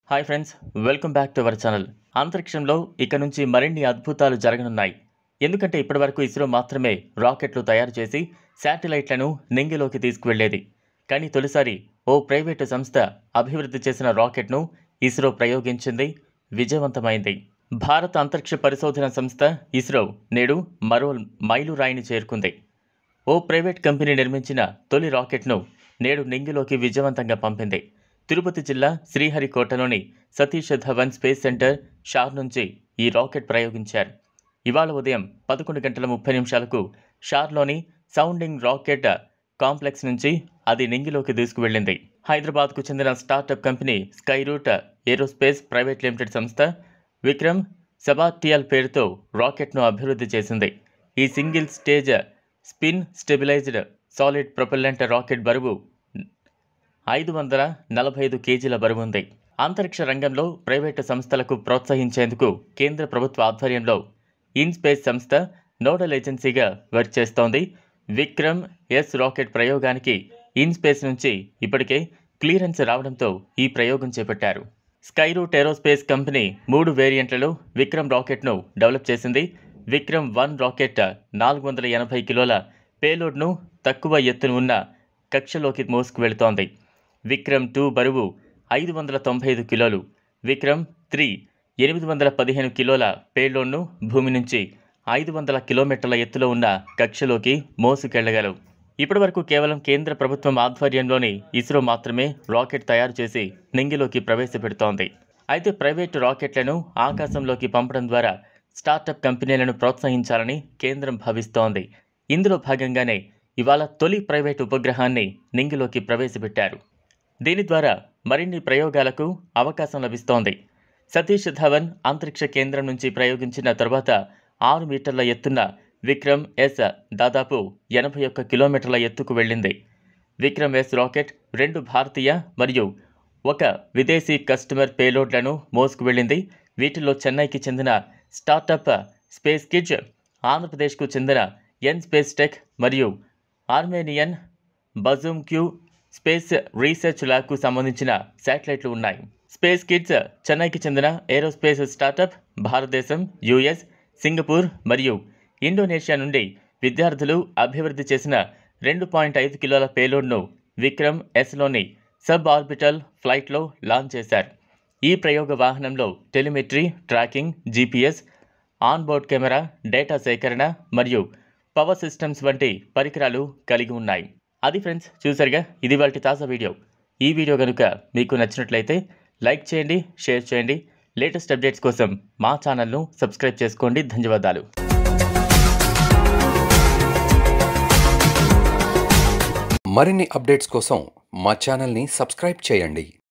hi friends welcome back to our channel అంతరిక్షంలో ఇక నుంచి మరిన్ని అద్భుతాలు జరగనున్నాయి ఎందుకంటే ఇప్పటివరకు ఇస్రో మాత్రమే రాకెట్లు తయారు చేసి శాటిలైట్లను నింగిలోకి తీసుకువెళ్లేది కానీ తొలిసారి ఓ ప్రైవేటు సంస్థ అభివృద్ధి చేసిన రాకెట్ను ఇస్రో ప్రయోగించింది విజయవంతమైంది భారత అంతరిక్ష పరిశోధన సంస్థ ఇస్రో నేడు మరో మైలురాయిని చేరుకుంది ఓ ప్రైవేట్ కంపెనీ నిర్మించిన తొలి రాకెట్ను నేడు నింగిలోకి విజయవంతంగా పంపింది తిరుపతి జిల్లా శ్రీహరికోటలోని సతీష్ ధవన్ స్పేస్ సెంటర్ షార్ నుంచి ఈ రాకెట్ ప్రయోగించారు ఇవాళ ఉదయం పదకొండు గంటల ముప్పై నిమిషాలకు షార్లోని సౌండింగ్ రాకెట్ కాంప్లెక్స్ నుంచి అది నింగిలోకి దూసుకువెళ్ళింది హైదరాబాద్కు చెందిన startup company Skyroot aerospace private limited సంస్థ విక్రమ్ సెబాటియల్ పేరుతో రాకెట్ను అభివృద్ధి చేసింది ఈ single stage spin stabilized solid propellant rocket బరువు ఐదు వందల నలభై ఐదు కేజీల బరువు ఉంది అంతరిక్ష రంగంలో ప్రైవేటు సంస్థలకు ప్రోత్సహించేందుకు కేంద్ర ప్రభుత్వ ఆధ్వర్యంలో ఇన్స్పేస్ సంస్థ నోడల్ ఏజెన్సీగా వర్క్ చేస్తోంది విక్రమ్ ఎస్ రాకెట్ ప్రయోగానికి ఇన్స్పేస్ నుంచి ఇప్పటికే క్లియరెన్స్ రావడంతో ఈ ప్రయోగం చేపట్టారు స్కైరూట్ ఏరోస్పేస్ కంపెనీ మూడు వేరియంట్లలో విక్రమ్ రాకెట్ను డెవలప్ చేసింది విక్రమ్ వన్ రాకెట్ నాలుగు వందల ఎనభై కిలోల పేలోడ్ను తక్కువ ఎత్తున ఉన్న కక్షలోకి మోసుకు వెళుతోంది విక్రమ్ టూ బరువు ఐదు వందల తొంభై ఐదు కిలోలు విక్రమ్ త్రీ ఎనిమిది వందల పదిహేను కిలోల పేలోడ్ను భూమి నుంచి ఐదు వందల కిలోమీటర్ల ఎత్తులో ఉన్న కక్షలోకి మోసుకెళ్లగలవు ఇప్పటివరకు కేవలం కేంద్ర ప్రభుత్వం ఆధ్వర్యంలోని ఇస్రో మాత్రమే రాకెట్ తయారు చేసి నింగిలోకి ప్రవేశపెడుతోంది అయితే ప్రైవేటు రాకెట్లను ఆకాశంలోకి పంపడం ద్వారా స్టార్టప్ కంపెనీలను ప్రోత్సహించాలని కేంద్రం భావిస్తోంది ఇందులో భాగంగానే ఇవాళ తొలి ప్రైవేట్ ఉపగ్రహాన్ని నింగిలోకి ప్రవేశపెట్టారు దీని ద్వారా మరిన్ని ప్రయోగాలకు అవకాశం లభిస్తోంది సతీష్ ధవన్ అంతరిక్ష కేంద్రం నుంచి ప్రయోగించిన తర్వాత ఆరు మీటర్ల ఎత్తున్న విక్రమ్ ఎస్ దాదాపు ఎనభై ఒక్క కిలోమీటర్ల ఎత్తుకు వెళ్ళింది విక్రమ్ ఎస్ రాకెట్ రెండు భారతీయ మరియు ఒక విదేశీ కస్టమర్ పేలోడ్లను మోసుకు వెళ్ళింది వీటిలో చెన్నైకి చెందిన స్టార్టప్ స్పేస్ కిడ్జ్ ఆంధ్రప్రదేశ్కు చెందిన ఎన్ స్పేస్ టెక్ మరియు Armenian Bazoom Q space research ల్యాబ్కు సంబంధించిన శాటిలైట్లు ఉన్నాయి స్పేస్ కిడ్స్ చెన్నైకి చెందిన ఏరోస్పేస్ స్టార్టప్ భారతదేశం యుఎస్ సింగపూర్ మరియు ఇండోనేషియా నుండి విద్యార్థులు అభివృద్ధి చేసిన రెండు పాయింట్ ఐదు కిలోల పేలోడ్ను విక్రమ్ ఎస్లోని సబ్ ఆర్బిటల్ ఫ్లైట్లో లాంచ్ చేశారు ఈ ప్రయోగ వాహనంలో telemetry tracking GPS onboard camera data సేకరణ మరియు పవర్ సిస్టమ్స్ వంటి పరికరాలు కలిగి ఉన్నాయి అది ఫ్రెండ్స్ చూసారుగా ఇది వాటి తాజా వీడియో ఈ వీడియో కనుక మీకు నచ్చినట్లయితే లైక్ చేయండి షేర్ చేయండి లేటెస్ట్ అప్డేట్స్ కోసం మా ఛానల్ను సబ్స్క్రైబ్ చేసుకోండి ధన్యవాదాలు మరిన్ని అప్డేట్స్ కోసం మా ఛానల్ని సబ్స్క్రైబ్ చేయండి